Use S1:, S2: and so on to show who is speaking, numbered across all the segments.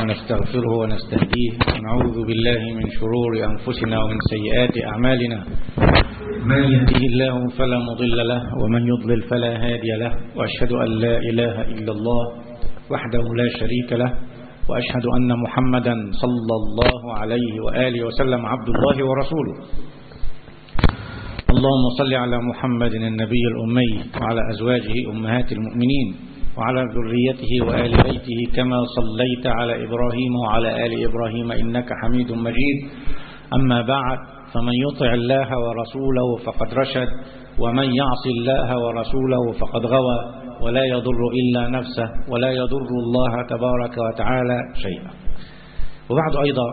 S1: ونستغفره ونستهديه ونعوذ بالله من شرور أنفسنا ومن سيئات أعمالنا من يهده الله فلا مضل له ومن يضلل فلا هادي له وأشهد أن لا إله إلا الله وحده لا شريك له وأشهد أن محمدا صلى الله عليه وآله وسلم عبد الله ورسوله اللهم صل على محمد النبي الأمي وعلى أزواجه أمهات المؤمنين وعلى ذريته وآل بيته كما صليت على إبراهيم وعلى آل إبراهيم إنك حميد مجيد أما بعد فمن يطع الله ورسوله فقد رشد ومن يعص الله ورسوله فقد غوى ولا يضر إلا نفسه ولا يضر الله تبارك وتعالى شيئا وبعد أيضا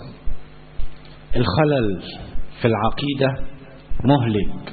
S1: الخلل في العقيدة مهلك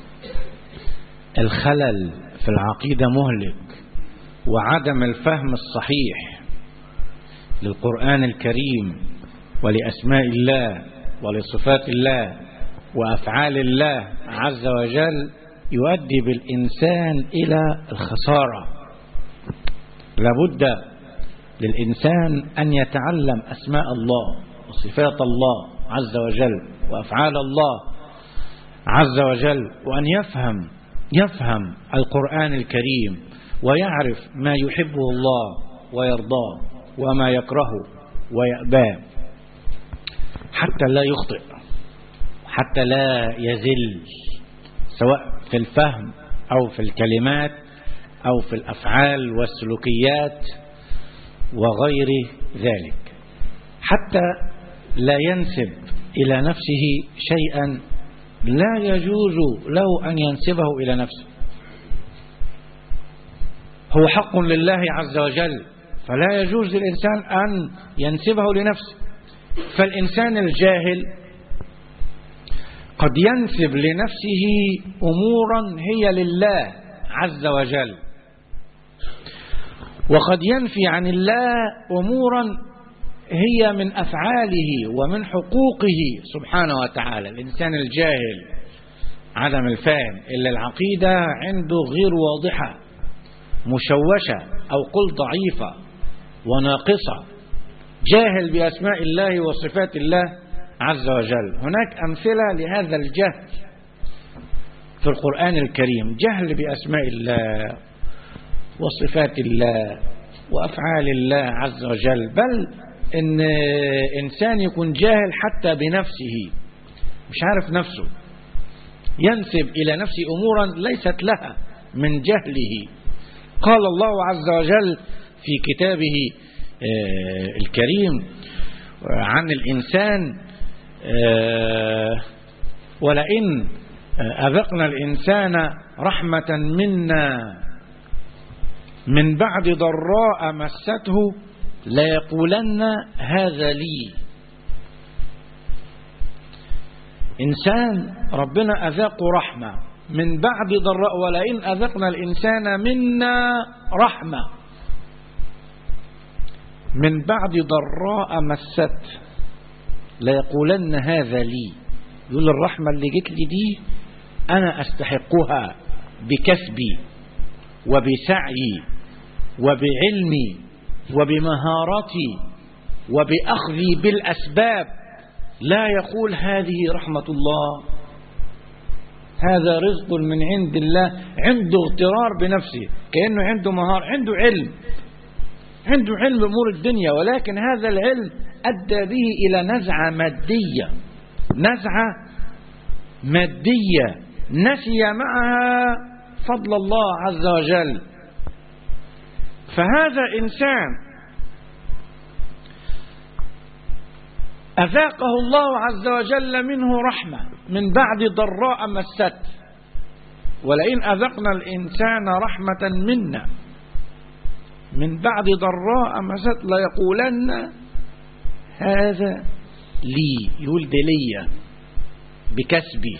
S1: الخلل في العقيدة مهلك وعدم الفهم الصحيح للقرآن الكريم ولأسماء الله ولصفات الله وأفعال الله عز وجل يؤدي بالإنسان إلى الخسارة لابد للإنسان أن يتعلم أسماء الله وصفات الله عز وجل وأفعال الله عز وجل وأن يفهم يفهم القرآن الكريم ويعرف ما يحبه الله ويرضاه وما يكرهه ويأباه حتى لا يخطئ حتى لا يزل سواء في الفهم أو في الكلمات أو في الأفعال والسلوكيات وغير ذلك حتى لا ينسب إلى نفسه شيئا لا يجوز له أن ينسبه إلى نفسه هو حق لله عز وجل فلا يجوز للإنسان أن ينسبه لنفسه فالإنسان الجاهل قد ينسب لنفسه أمورا هي لله عز وجل وقد ينفي عن الله أمورا هي من أفعاله ومن حقوقه سبحانه وتعالى الإنسان الجاهل عدم الفهم إلا العقيدة عنده غير واضحة مشوشة أو قل ضعيفة وناقصة جاهل بأسماء الله وصفات الله عز وجل هناك أمثلة لهذا الجهل في القرآن الكريم جهل بأسماء الله وصفات الله وأفعال الله عز وجل بل إن إنسان يكون جاهل حتى بنفسه مش عارف نفسه ينسب إلى نفسه أمورا ليست لها من جهله قال الله عز وجل في كتابه الكريم عن الإنسان ولئن أذقنا الإنسان رحمة منا من بعد ضراء مسته ليقولن هذا لي إنسان ربنا أذاقه رحمة من بعد ضراء ولئن أذقنا الإنسان منا رحمة من بعد ضراء مست ليقولن هذا لي يقول الرحمة اللي جت لي دي أنا أستحقها بكسبي وبسعي وبعلمي وبمهارتي وبأخذي بالأسباب لا يقول هذه رحمة الله هذا رزق من عند الله عنده اغترار بنفسه كأنه عنده مهار عنده علم عنده علم بأمور الدنيا ولكن هذا العلم أدى به إلى نزعة مادية نزعة مادية نسي معها فضل الله عز وجل فهذا إنسان أذاقه الله عز وجل منه رحمة من بعد ضراء مست ولئن أذقنا الإنسان رحمة منا من بعد ضراء مست ليقولن هذا لي يقول ده ليا بكسبي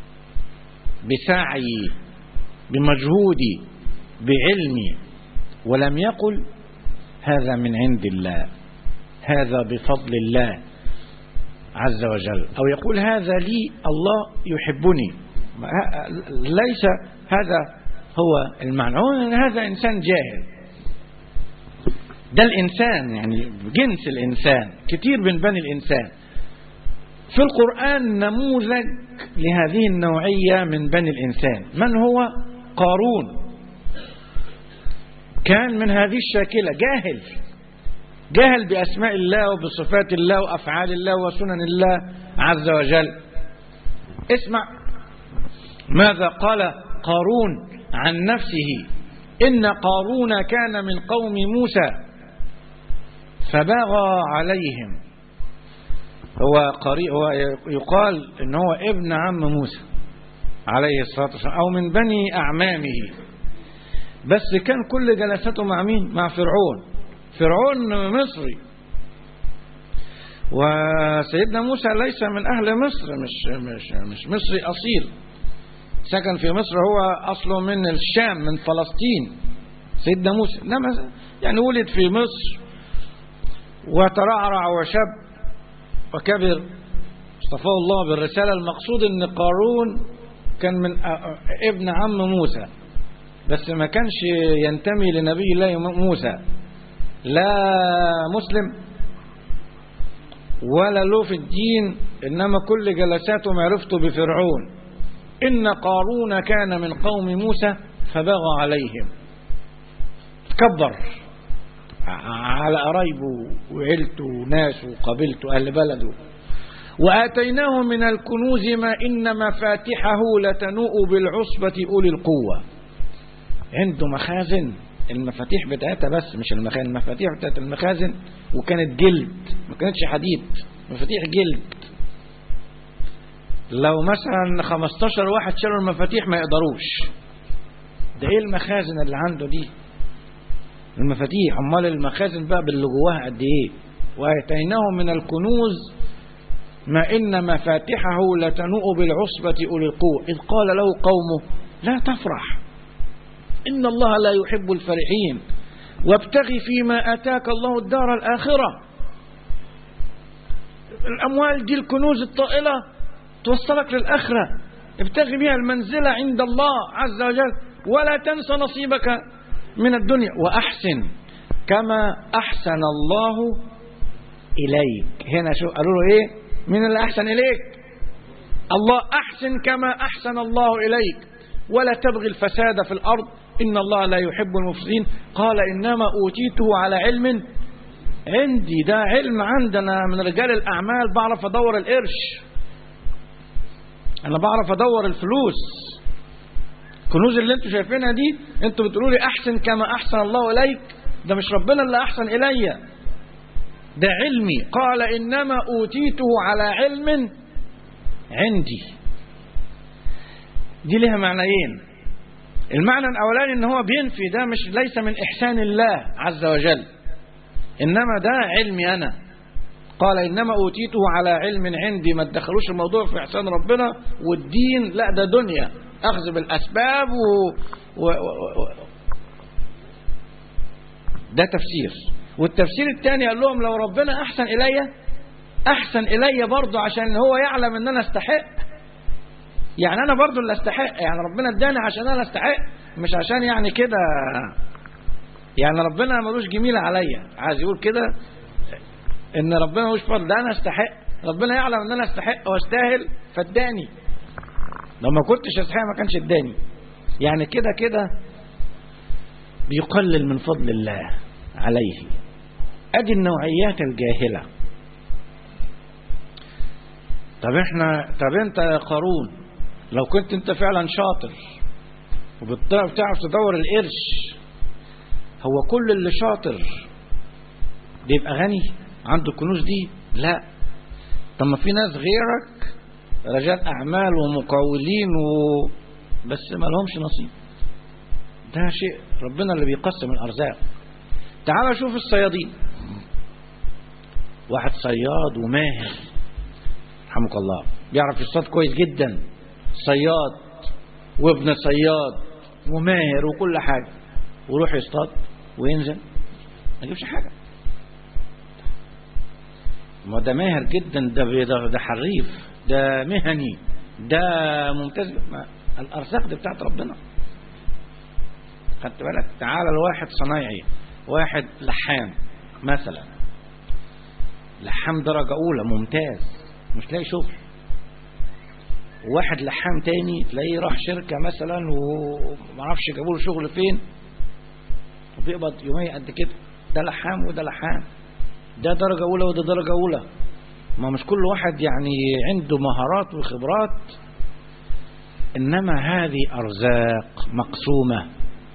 S1: بسعي بمجهودي بعلمي ولم يقل هذا من عند الله هذا بفضل الله عز وجل أو يقول هذا لي الله يحبني ليس هذا هو المعنى هو هذا إنسان جاهل ده الإنسان يعني جنس الإنسان كتير من بني الإنسان في القرآن نموذج لهذه النوعية من بني الإنسان من هو قارون كان من هذه الشاكلة جاهل جاهل بأسماء الله وبصفات الله وأفعال الله وسنن الله عز وجل اسمع ماذا قال قارون عن نفسه إن قارون كان من قوم موسى فبغى عليهم هو قري هو يقال ان هو ابن عم موسى عليه الصلاه والسلام او من بني اعمامه بس كان كل جلساته مع مين مع فرعون فرعون مصري وسيدنا موسى ليس من اهل مصر مش مش مش مصري اصيل سكن في مصر هو اصله من الشام من فلسطين سيدنا موسى انما يعني ولد في مصر وترعرع وشب وكبر اصطفاه الله بالرسالة المقصود ان قارون كان من ابن عم موسى بس ما كانش ينتمي لنبي الله موسى لا مسلم ولا له في الدين انما كل جلساته معرفته بفرعون ان قارون كان من قوم موسى فبغى عليهم تكبر على قرايبه وعيلته وناسه وقبيلته أهل بلده وآتيناه من الكنوز ما إن مفاتحه لتنوء بالعصبة أولي القوة عنده مخازن المفاتيح بتاعتها بس مش المخازن المفاتيح بتاعت المخازن وكانت جلد ما كانتش حديد مفاتيح جلد لو مثلا 15 واحد شالوا المفاتيح ما يقدروش ده ايه المخازن اللي عنده دي المفاتيح امال المخازن بقى باللي جواها قد ايه واتيناه من الكنوز ما ان مفاتحه لتنوء بالعصبة اولي القوة اذ قال له قومه لا تفرح ان الله لا يحب الفرحين وابتغ فيما اتاك الله الدار الاخرة الاموال دي الكنوز الطائلة توصلك للاخرة ابتغي بها المنزلة عند الله عز وجل ولا تنس نصيبك من الدنيا وأحسن كما أحسن الله إليك هنا شو قالوا له إيه من اللي أحسن إليك الله أحسن كما أحسن الله إليك ولا تبغي الفساد في الأرض إن الله لا يحب المفسدين قال إنما أوتيته على علم عندي ده علم عندنا من رجال الأعمال بعرف أدور القرش أنا بعرف أدور الفلوس الكنوز اللي انتوا شايفينها دي انتوا بتقولوا لي احسن كما احسن الله اليك ده مش ربنا اللي احسن الي ده علمي قال انما اوتيته على علم عندي دي لها معنيين المعنى الاولاني ان هو بينفي ده مش ليس من احسان الله عز وجل انما ده علمي انا قال انما اوتيته على علم عندي ما تدخلوش الموضوع في احسان ربنا والدين لا ده دنيا اخذ بالاسباب و... و... و... ده تفسير والتفسير الثاني قال لهم لو ربنا احسن الي احسن الي برضه عشان هو يعلم ان انا استحق يعني انا برضه اللي استحق يعني ربنا اداني عشان انا استحق مش عشان يعني كده يعني ربنا ملوش جميلة عليا عايز يقول كده ان ربنا ملوش فضل ده انا استحق ربنا يعلم ان انا استحق واستاهل فاداني لو ما كنتش استحق ما كانش اداني يعني كده كده بيقلل من فضل الله عليه ادي النوعيات الجاهلة طب احنا طب انت يا قارون لو كنت انت فعلا شاطر وبتعرف تدور القرش هو كل اللي شاطر بيبقى غني عنده الكنوز دي لا طب ما في ناس غيرك رجال اعمال ومقاولين و... بس ما لهمش نصيب ده شيء ربنا اللي بيقسم الارزاق تعال شوف الصيادين واحد صياد وماهر رحمك الله بيعرف يصطاد كويس جدا صياد وابن صياد وماهر وكل حاجة ويروح يصطاد وينزل ما يجيبش حاجة ما ده ماهر جدا ده ده, ده حريف ده مهني ده ممتاز ما الارزاق دي بتاعت ربنا خدت بالك تعالى لواحد صنايعي واحد لحام مثلا لحام درجة أولى ممتاز مش لاقي شغل واحد لحام تاني تلاقيه راح شركة مثلا ومعرفش جابوا له شغل فين وبيقبض يومية قد كده ده لحام وده لحام ده درجة أولى وده درجة أولى ما مش كل واحد يعني عنده مهارات وخبرات إنما هذه أرزاق مقسومة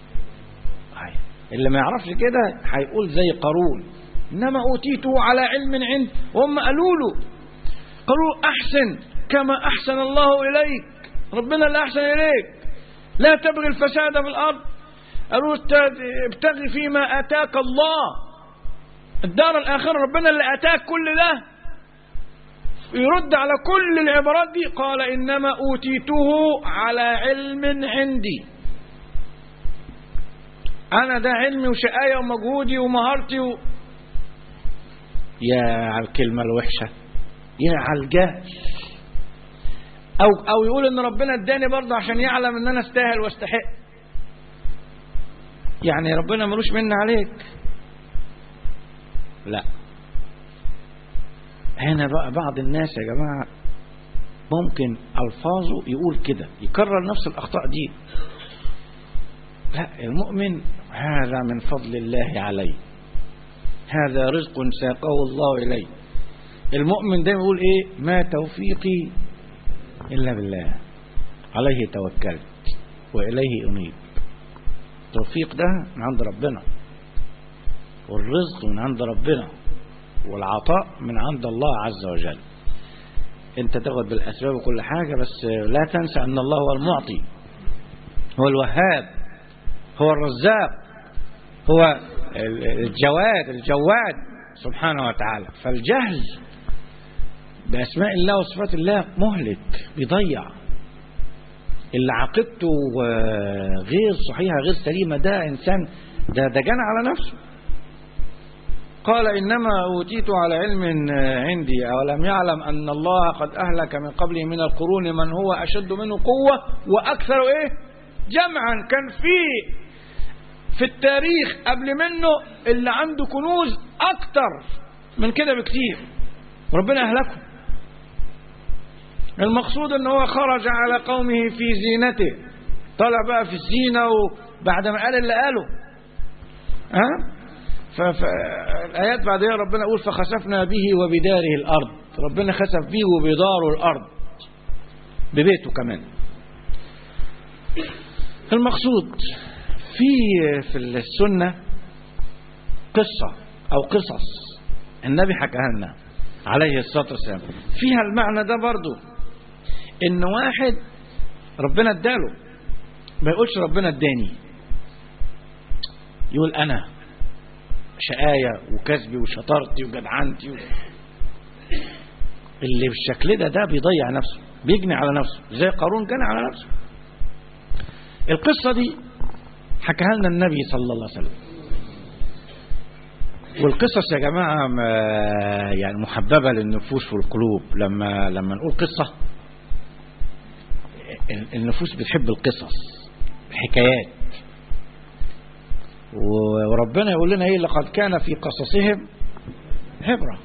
S1: اللي ما يعرفش كده هيقول زي قارون إنما أوتيته على علم عند وهم قالوا له قالوا أحسن كما أحسن الله إليك ربنا اللي أحسن إليك لا تبغي الفساد في الأرض قالوا ابتغي فيما أتاك الله الدار الآخرة ربنا اللي أتاك كل ده يرد على كل العبارات دي قال إنما أوتيته على علم عندي أنا ده علمي وشقاية ومجهودي ومهارتي و... يا على الكلمة الوحشة يا على الجهل أو أو يقول إن ربنا اداني برضه عشان يعلم إن أنا استاهل واستحق يعني ربنا ملوش مني عليك لا هنا بقى بعض الناس يا جماعة ممكن ألفاظه يقول كده يكرر نفس الأخطاء دي لا المؤمن هذا من فضل الله عليه هذا رزق ساقه الله إليه المؤمن دايما يقول إيه ما توفيقي إلا بالله عليه توكلت وإليه أنيب التوفيق ده من عند ربنا والرزق من عند ربنا والعطاء من عند الله عز وجل انت تاخد بالاسباب وكل حاجه بس لا تنسى ان الله هو المعطي هو الوهاب هو الرزاق هو الجواد الجواد سبحانه وتعالى فالجهل باسماء الله وصفات الله مهلك بيضيع اللي عقيدته غير صحيحه غير سليمه ده انسان ده ده جنى على نفسه قال إنما أوتيت على علم عندي أولم يعلم أن الله قد أهلك من قبله من القرون من هو أشد منه قوة وأكثر إيه جمعا كان في في التاريخ قبل منه اللي عنده كنوز أكتر من كده بكتير ربنا أهلكه المقصود ان هو خرج على قومه في زينته طلع بقى في الزينة وبعد ما قال اللي قاله ها فالآيات بعدها ربنا يقول فخسفنا به وبداره الأرض ربنا خسف به وبداره الأرض ببيته كمان المقصود في في السنة قصة أو قصص النبي حكاها لنا عليه الصلاة والسلام فيها المعنى ده برضو إن واحد ربنا اداله ما يقولش ربنا اداني يقول أنا شقاية وكسبي وشطارتي وجدعنتي و... اللي بالشكل ده ده بيضيع نفسه بيجني على نفسه زي قارون جنى على نفسه القصة دي حكاها لنا النبي صلى الله عليه وسلم والقصص يا جماعة يعني محببة للنفوس والقلوب لما لما نقول قصة النفوس بتحب القصص الحكايات وربنا يقول لنا ايه لقد كان في قصصهم عبرة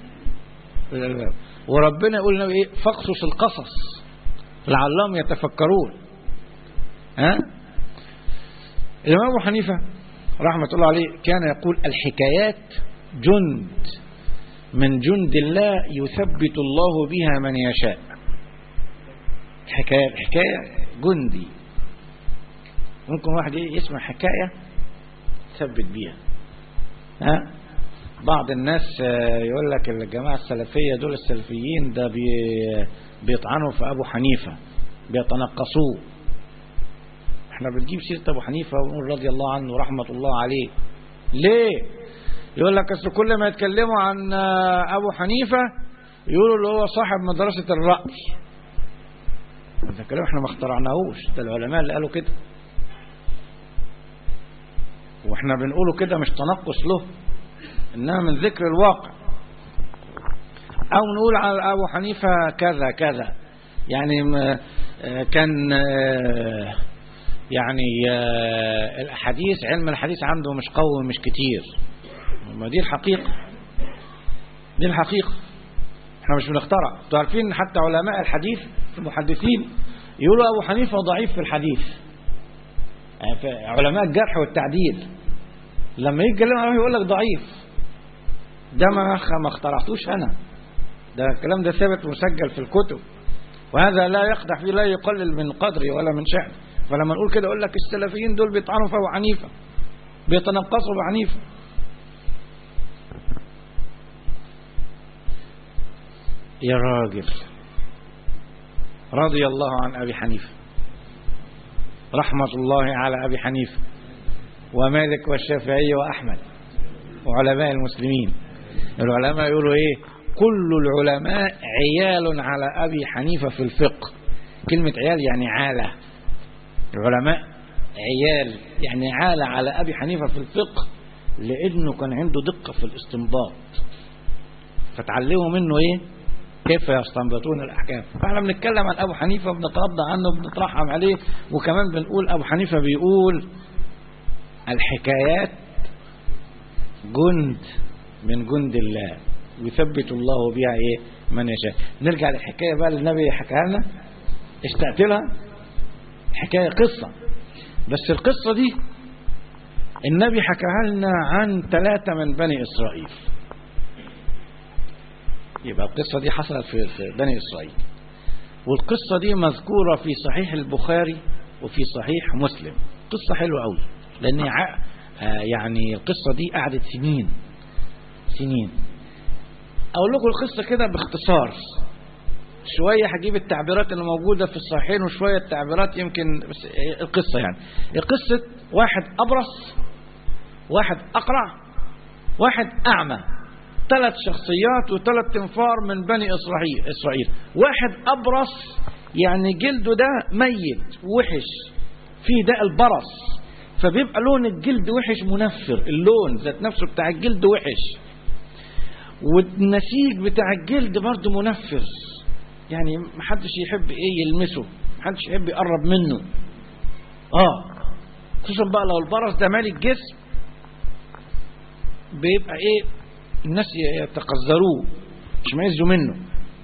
S1: وربنا يقول لنا ايه فاقصص القصص لعلهم يتفكرون ها الامام ابو حنيفة رحمة الله عليه كان يقول الحكايات جند من جند الله يثبت الله بها من يشاء الحكاية الحكاية جندي ممكن واحد يسمع حكاية تثبت بيها ها بعض الناس يقول لك الجماعة السلفية دول السلفيين ده بي بيطعنوا في أبو حنيفة بيتنقصوه احنا بنجيب سيرة أبو حنيفة ونقول رضي الله عنه ورحمة الله عليه ليه يقول لك أصل كل ما يتكلموا عن أبو حنيفة يقولوا اللي هو صاحب مدرسة الرأي ده كلام احنا ما اخترعناهوش ده العلماء اللي قالوا كده واحنا بنقوله كده مش تنقص له انما من ذكر الواقع او نقول على ابو حنيفه كذا كذا يعني كان يعني الاحاديث علم الحديث عنده مش قوي مش كتير ما دي الحقيقه دي الحقيقة احنا مش بنخترع انتوا عارفين حتى علماء الحديث المحدثين يقولوا أبو حنيفة ضعيف في الحديث يعني في علماء الجرح والتعديل لما يجي يتكلم عنه يقول لك ضعيف ده ما ما اخترعتوش أنا ده الكلام ده ثابت ومسجل في الكتب وهذا لا يقدح فيه لا يقلل من قدري ولا من شأني فلما نقول كده أقول لك السلفيين دول بيطعنوا في أبو حنيفة بيتنقصوا أبو حنيفة يا راجل رضي الله عن أبي حنيفة رحمة الله على أبي حنيفة ومالك والشافعي وأحمد وعلماء المسلمين العلماء يقولوا إيه كل العلماء عيال على أبي حنيفة في الفقه كلمة عيال يعني عالة العلماء عيال يعني عالة على أبي حنيفة في الفقه لأنه كان عنده دقة في الاستنباط فتعلموا منه إيه كيف يستنبطون الأحكام فاحنا بنتكلم عن أبو حنيفة بنترضى عنه بنترحم عليه وكمان بنقول أبو حنيفة بيقول الحكايات جند من جند الله يثبت الله بها ايه من يشاء نرجع للحكايه بقى اللي النبي حكاها لنا اشتقت لها حكايه قصه بس القصه دي النبي حكاها لنا عن ثلاثه من بني اسرائيل يبقى القصه دي حصلت في بني اسرائيل والقصه دي مذكوره في صحيح البخاري وفي صحيح مسلم قصه حلوه قوي لان يعني القصه دي قعدت سنين سنين اقول لكم القصه كده باختصار شويه هجيب التعبيرات اللي موجوده في الصحيحين وشويه التعبيرات يمكن بس القصه يعني قصه واحد ابرص واحد اقرع واحد اعمى ثلاث شخصيات وثلاث تنفار من بني اسرائيل اسرائيل واحد ابرص يعني جلده ده ميت وحش فيه ده البرص فبيبقى لون الجلد وحش منفر اللون ذات نفسه بتاع الجلد وحش والنسيج بتاع الجلد برضه منفر يعني محدش يحب ايه يلمسه محدش يحب يقرب منه اه خصوصا بقى لو البرص ده مالي الجسم بيبقى ايه الناس يتقذروه مش ميزوا منه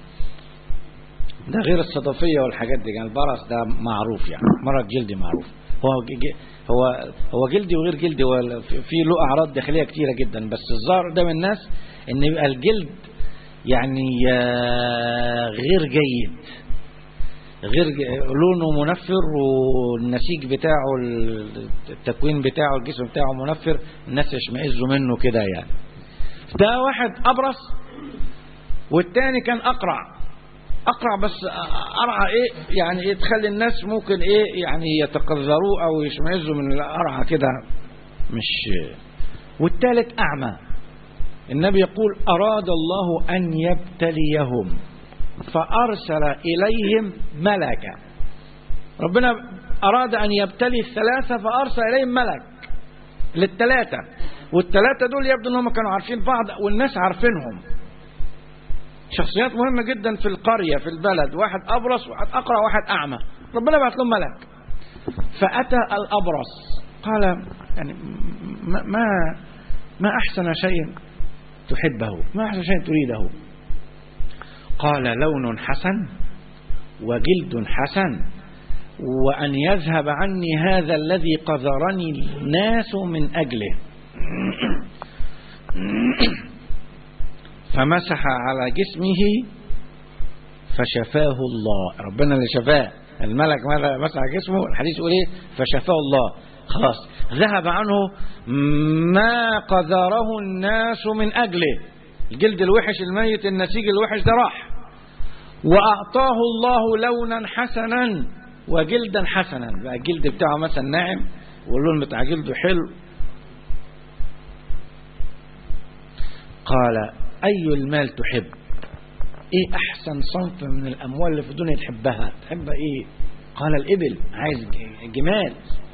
S1: ده غير الصدفية والحاجات دي يعني البرص ده معروف يعني مرض جلدي معروف هو هو هو جلدي وغير جلدي هو في له اعراض داخليه كتيره جدا بس الظاهر ده من الناس ان يبقى الجلد يعني غير جيد غير لونه منفر والنسيج بتاعه التكوين بتاعه الجسم بتاعه منفر الناس يشمئزوا منه كده يعني ده واحد ابرص والتاني كان اقرع اقرع بس ارعى ايه يعني ايه تخلي الناس ممكن ايه يعني يتقذروه او يشمئزوا من القرعه كده مش والثالث اعمى النبي يقول اراد الله ان يبتليهم فارسل اليهم ملكا ربنا اراد ان يبتلي الثلاثه فارسل اليهم ملك للثلاثه والثلاثه دول يبدو انهم كانوا عارفين بعض والناس عارفينهم شخصيات مهمة جدا في القرية في البلد واحد أبرص واحد أقرأ واحد أعمى ربنا بعت لهم ملك فأتى الأبرص قال يعني ما ما, ما أحسن شيء تحبه ما أحسن شيء تريده قال لون حسن وجلد حسن وأن يذهب عني هذا الذي قذرني الناس من أجله فمسح على جسمه فشفاه الله ربنا اللي شفاه الملك مسح جسمه الحديث يقول ايه فشفاه الله خلاص ذهب عنه ما قذره الناس من اجله الجلد الوحش الميت النسيج الوحش ده راح واعطاه الله لونا حسنا وجلدا حسنا بقى الجلد بتاعه مثلا ناعم واللون بتاع جلده حلو قال أي المال تحب إيه أحسن صنف من الأموال اللي في الدنيا تحبها تحب إيه قال الإبل عايز جمال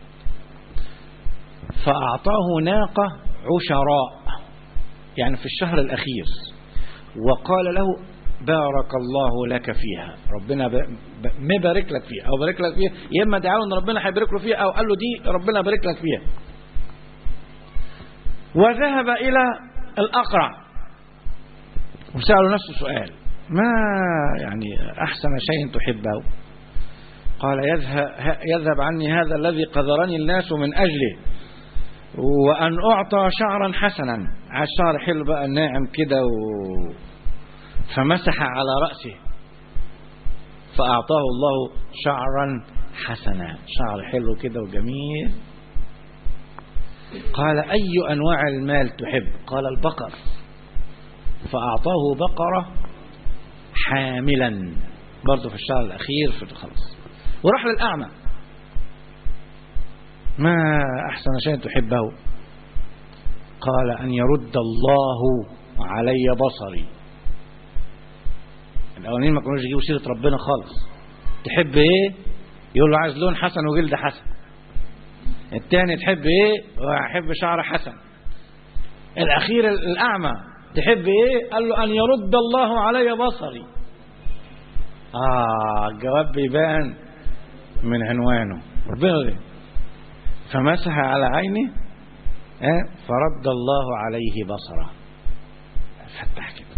S1: فأعطاه ناقة عشراء يعني في الشهر الأخير وقال له بارك الله لك فيها ربنا مبارك لك فيها أو بارك لك فيها يا إما دعاه إن ربنا هيبارك له فيها أو قال له دي ربنا بارك لك فيها وذهب إلى الأقرع وسألوا نفسه سؤال ما يعني أحسن شيء تحبه قال يذهب, يذهب عني هذا الذي قذرني الناس من أجله وأن أعطى شعرا حسنا على الشعر حلو بقى ناعم كده و... فمسح على رأسه فأعطاه الله شعرا حسنا شعر حلو كده وجميل قال أي أنواع المال تحب قال البقر فأعطاه بقرة حاملا برضه في الشهر الأخير في خلاص وراح للأعمى ما أحسن شيء تحبه قال أن يرد الله علي بصري الأولين ما كانوش يجيبوا سيرة ربنا خالص تحب إيه يقول له عايز لون حسن وجلد حسن التاني تحب إيه أحب شعر حسن الأخير الأعمى تحب إيه قال له أن يرد الله علي بصري آه الجواب بيبان من عنوانه ربنا ليه فمسح على عينه اه فرد الله عليه بصره فتح كده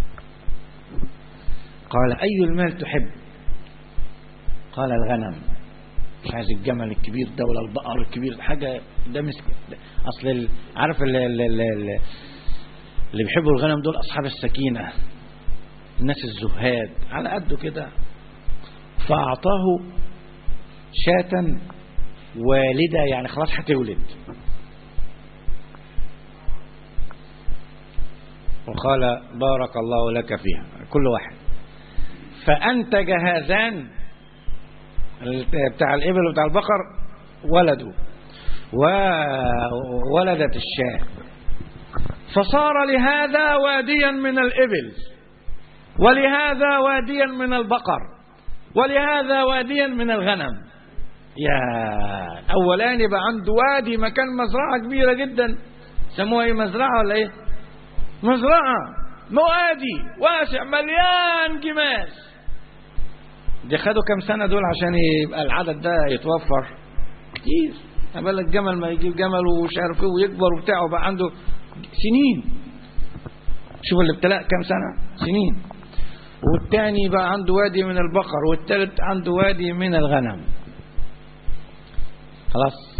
S1: قال أي المال تحب قال الغنم مش عايز الجمل الكبير ده ولا البقر الكبير حاجة ده مسك أصل ال... عارف اللي, اللي, اللي, اللي بيحبوا الغنم دول أصحاب السكينة الناس الزهاد على قده كده فأعطاه شاة والدة يعني خلاص هتولد وقال بارك الله لك فيها كل واحد فأنتج هذان بتاع الإبل وبتاع البقر ولدوا وولدت الشاة فصار لهذا واديا من الإبل ولهذا واديا من البقر ولهذا واديا من الغنم يا أولان يبقى عنده وادي مكان مزرعة كبيرة جدا سموها ايه مزرعة ولا ايه مزرعة موادي واسع مليان جماس دي خدوا كام سنة دول عشان يبقى العدد ده يتوفر كتير بالك الجمل ما يجيب جمل ومش عارف ايه ويكبر وبتاع وبقى عنده سنين شوف الابتلاء كام سنة سنين والتاني بقى عنده وادي من البقر والتالت عنده وادي من الغنم خلاص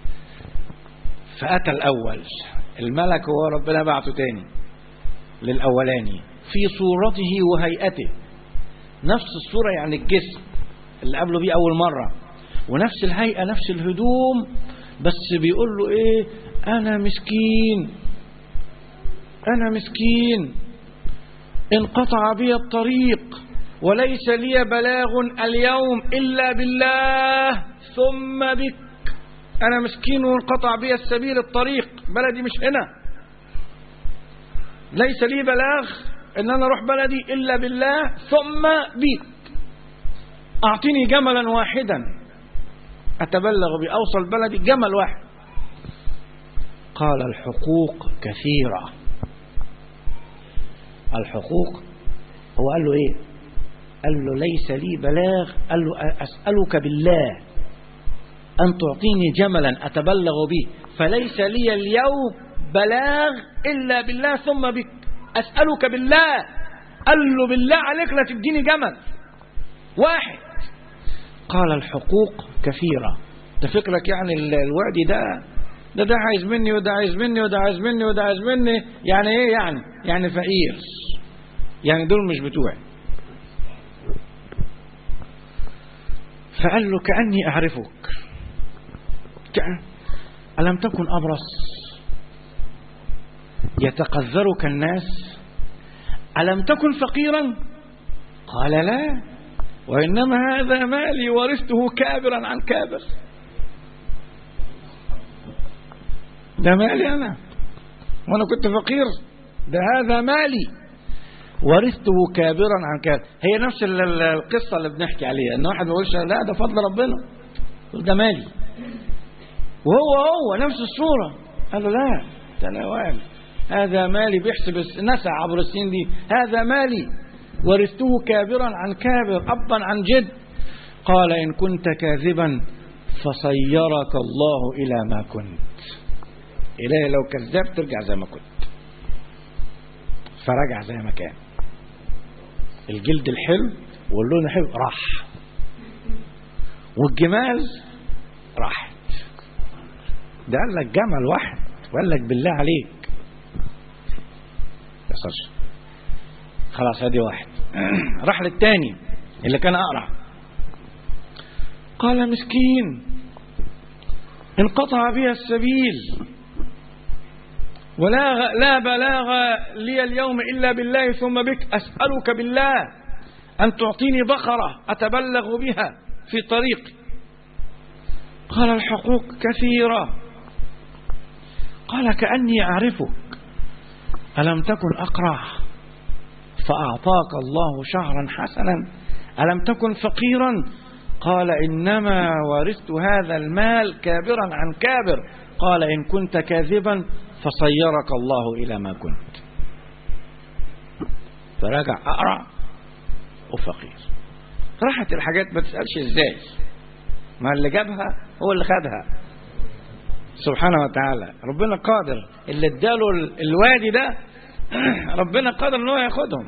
S1: فأتى الأول الملك هو ربنا بعته تاني للأولاني في صورته وهيئته نفس الصورة يعني الجسم اللي قبله بيه أول مرة ونفس الهيئة نفس الهدوم بس بيقول له إيه أنا مسكين أنا مسكين انقطع بي الطريق وليس لي بلاغ اليوم إلا بالله ثم بك أنا مسكين وانقطع بي السبيل الطريق بلدي مش هنا ليس لي بلاغ ان انا اروح بلدي الا بالله ثم بك اعطني جملا واحدا اتبلغ باوصل بلدي جمل واحد قال الحقوق كثيرة الحقوق هو قال له ايه قال له ليس لي بلاغ قال له اسألك بالله أن تعطيني جملا أتبلغ به فليس لي اليوم بلاغ إلا بالله ثم بك أسألك بالله قال له بالله عليك لا تديني جمل واحد قال الحقوق كثيرة تفكرك يعني الوعد ده ده ده عايز مني وده عايز مني وده عايز مني وده عايز مني يعني ايه يعني يعني فقير يعني دول مش بتوعي فقال له كأني أعرفك كأن ألم تكن أبرص يتقذرك الناس ألم تكن فقيرا قال لا وإنما هذا مالي ورثته كابرا عن كابر ده مالي أنا وأنا كنت فقير ده هذا مالي ورثته كابرا عن كابر هي نفس القصة اللي بنحكي عليها ان واحد ما يقولش لا ده فضل ربنا ده مالي وهو هو نفس الصورة قال له لا ده انا والي هذا مالي بيحسب نسى عبر السنين دي هذا مالي ورثته كابرا عن كابر أبا عن جد قال إن كنت كاذبا فصيرك الله إلى ما كنت إلهي لو كذبت ترجع زي ما كنت فرجع زي ما كان الجلد الحلو واللون الحلو راح والجمال راحت ده قال لك جمل واحد وقال لك بالله عليك يا صدق خلاص ادي واحد راح للتاني اللي كان اقرع قال مسكين انقطع بها السبيل ولا لا بلاغ لي اليوم إلا بالله ثم بك أسألك بالله أن تعطيني بقرة أتبلغ بها في طريقي قال الحقوق كثيرة قال كأني أعرفك ألم تكن أقرع فأعطاك الله شهرا حسنا ألم تكن فقيرا قال إنما ورثت هذا المال كابرا عن كابر قال إن كنت كاذبا فصيرك الله إلى ما كنت فرجع أقرع وفقير راحت الحاجات ما تسألش ازاي ما اللي جابها هو اللي خدها سبحانه وتعالى ربنا قادر اللي اداله الوادي ده ربنا قادر ان هو ياخدهم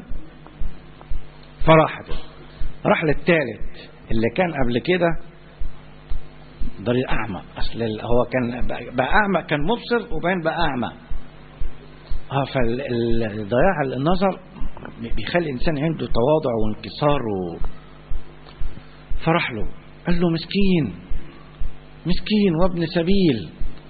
S1: فراحت راح للثالث اللي كان قبل كده ضرير اعمى اصل هو كان بقى اعمى كان مبصر وبعدين بقى اعمى اه فالضياع النظر بيخلي الانسان عنده تواضع وانكسار و... فرح له قال له مسكين مسكين وابن سبيل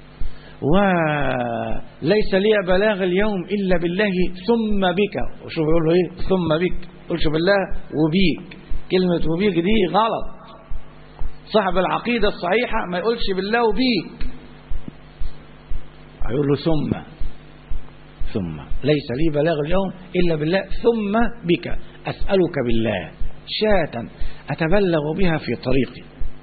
S1: وليس لي بلاغ اليوم إلا بالله ثم بك وشوف يقول له إيه ثم بك قلش بالله وبيك كلمة وبيك دي غلط صاحب العقيدة الصحيحة ما يقولش بالله وبيك هيقول له ثم ثم ليس لي بلاغ اليوم إلا بالله ثم بك أسألك بالله شاة أتبلغ بها في طريقي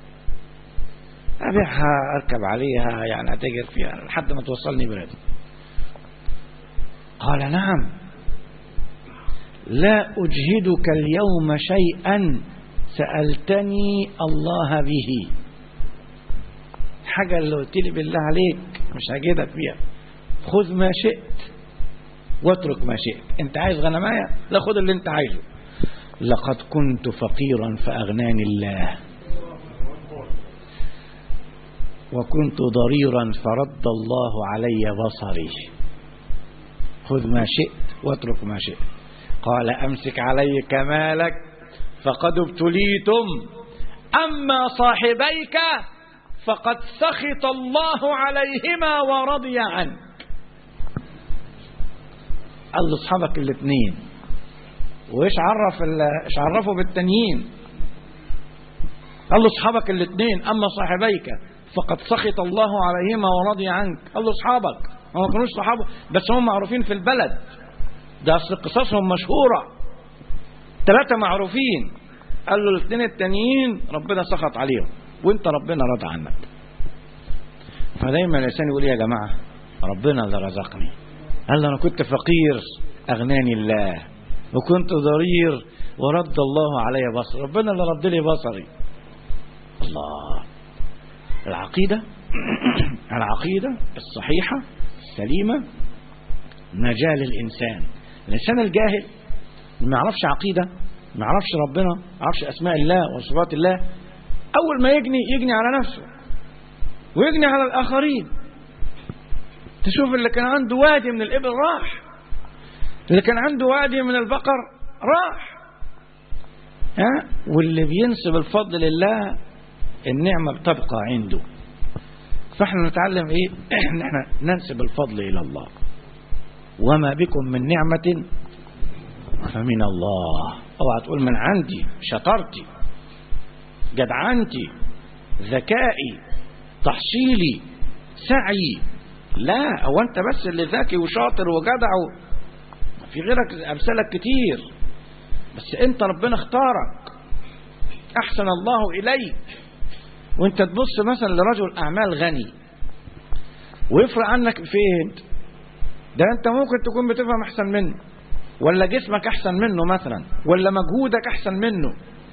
S1: أبيعها أركب عليها يعني أتجر فيها لحد ما توصلني بلادي قال نعم لا أجهدك اليوم شيئا سألتني الله به حاجة اللي قلت لي بالله عليك مش هجدك فيها خذ ما شئت واترك ما شئت انت عايز غنماية لا خذ اللي انت عايزه لقد كنت فقيرا فأغناني الله وكنت ضريرا فرد الله علي بصري خذ ما شئت واترك ما شئت قال أمسك علي كمالك فقد ابتليتم أما صاحبيك فقد سخط الله عليهما ورضي عنك قال له اصحابك الاثنين وايش عرف ايش عرفوا بالتانيين قال له اصحابك الاثنين اما صاحبيك فقد سخط الله عليهما ورضي عنك قال له اصحابك هم ما كانوش صحابه بس هم معروفين في البلد ده اصل قصصهم مشهوره ثلاثه معروفين قال له الاثنين التانيين ربنا سخط عليهم وانت ربنا رضى عنك فدايما الانسان يقول يا جماعه ربنا اللي رزقني قال له انا كنت فقير اغناني الله وكنت ضرير ورد الله علي بصري ربنا اللي رد لي بصري الله العقيدة العقيدة الصحيحة السليمة نجاة للإنسان الإنسان الجاهل ما يعرفش عقيدة ما يعرفش ربنا ما يعرفش أسماء الله وصفات الله أول ما يجني يجني على نفسه ويجني على الآخرين تشوف اللي كان عنده وادي من الإبل راح اللي كان عنده وادي من البقر راح ها واللي بينسب الفضل لله النعمة بتبقى عنده فاحنا نتعلم ايه ان احنا ننسب الفضل الى الله وما بكم من نعمة فمن الله اوعى تقول من عندي شطارتي جدعنتي ذكائي تحصيلي سعي لا هو انت بس اللي ذكي وشاطر وجدع و... في غيرك امثالك كتير بس انت ربنا اختارك احسن الله اليك وانت تبص مثلا لرجل اعمال غني ويفرق عنك فين ده انت ممكن تكون بتفهم احسن منه ولا جسمك احسن منه مثلا ولا مجهودك احسن منه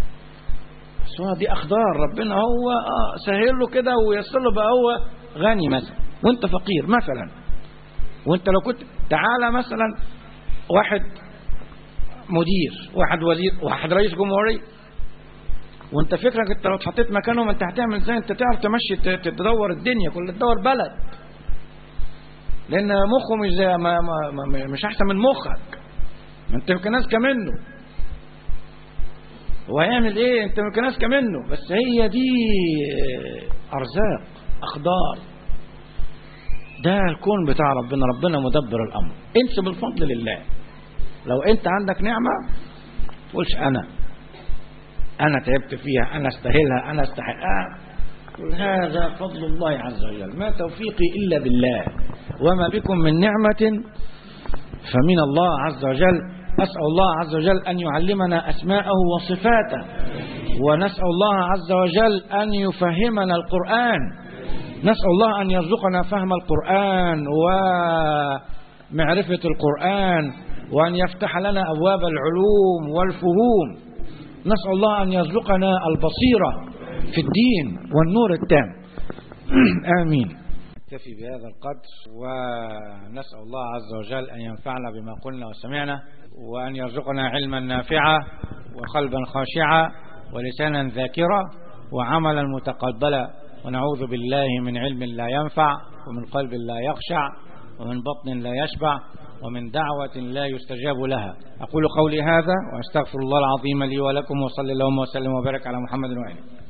S1: بس هو دي اقدار ربنا هو اه سهل له كده ويسر له بقى هو غني مثلا وانت فقير مثلا وانت لو كنت تعالى مثلا واحد مدير واحد وزير واحد رئيس جمهورية وانت فكرك انت لو اتحطيت مكانهم انت هتعمل ازاي انت تعرف تمشي تدور الدنيا كل تدور بلد لان مخه مش زي ما ما ما مش احسن من مخك ما انت يمكن اذكى منه هو هيعمل ايه انت يمكن اذكى منه بس هي دي ارزاق اقدار ده الكون بتاع ربنا ربنا مدبر الامر انسب الفضل لله لو انت عندك نعمه تقولش انا انا تعبت فيها انا استاهلها انا استحقها قل هذا فضل الله عز وجل ما توفيقي الا بالله وما بكم من نعمه فمن الله عز وجل أسأل الله عز وجل أن يعلمنا أسماءه وصفاته ونسأل الله عز وجل أن يفهمنا القرآن نسأل الله أن يرزقنا فهم القرآن ومعرفة القرآن وأن يفتح لنا أبواب العلوم والفهوم نسأل الله أن يرزقنا البصيرة في الدين والنور التام آمين نكتفي بهذا القدر ونسأل الله عز وجل أن ينفعنا بما قلنا وسمعنا وأن يرزقنا علما نافعا وقلبا خاشعا ولسانا ذاكرا وعملا متقبلا ونعوذ بالله من علم لا ينفع ومن قلب لا يخشع ومن بطن لا يشبع ومن دعوة لا يستجاب لها أقول قولي هذا وأستغفر الله العظيم لي ولكم وصلى اللهم وسلم وبارك على محمد وآله